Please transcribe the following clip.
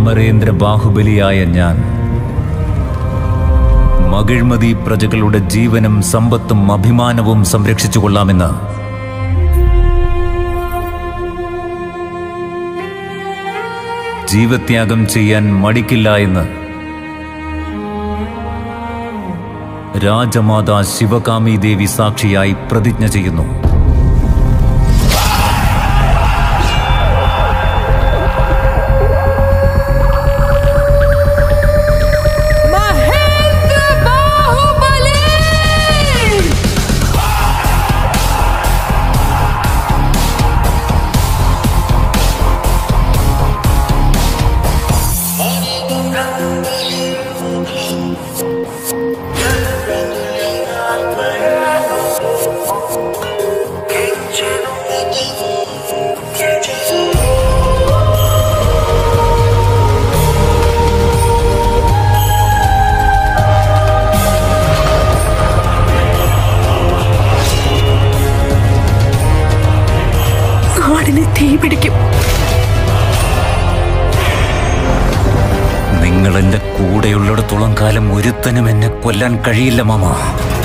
അമരേന്ദ്ര ബാഹുബലിയായ ഞാൻ മകിഴ്മതി പ്രജകളുടെ ജീവനും സമ്പത്തും അഭിമാനവും സംരക്ഷിച്ചു കൊള്ളാമെന്ന് ജീവത്യാഗം ചെയ്യാൻ മടിക്കില്ല എന്ന് രാജമാതാ ശിവകാമി ദേവി സാക്ഷിയായി പ്രതിജ്ഞ ചെയ്യുന്നു മഹേന്ദ്ര ബാഹുബലി നാടിന് തീ പിടിക്കും നിങ്ങൾ എന്റെ കൂടെയുള്ളിടത്തോളം കാലം ഒരുത്തനും എന്നെ കൊല്ലാൻ കഴിയില്ല മാമ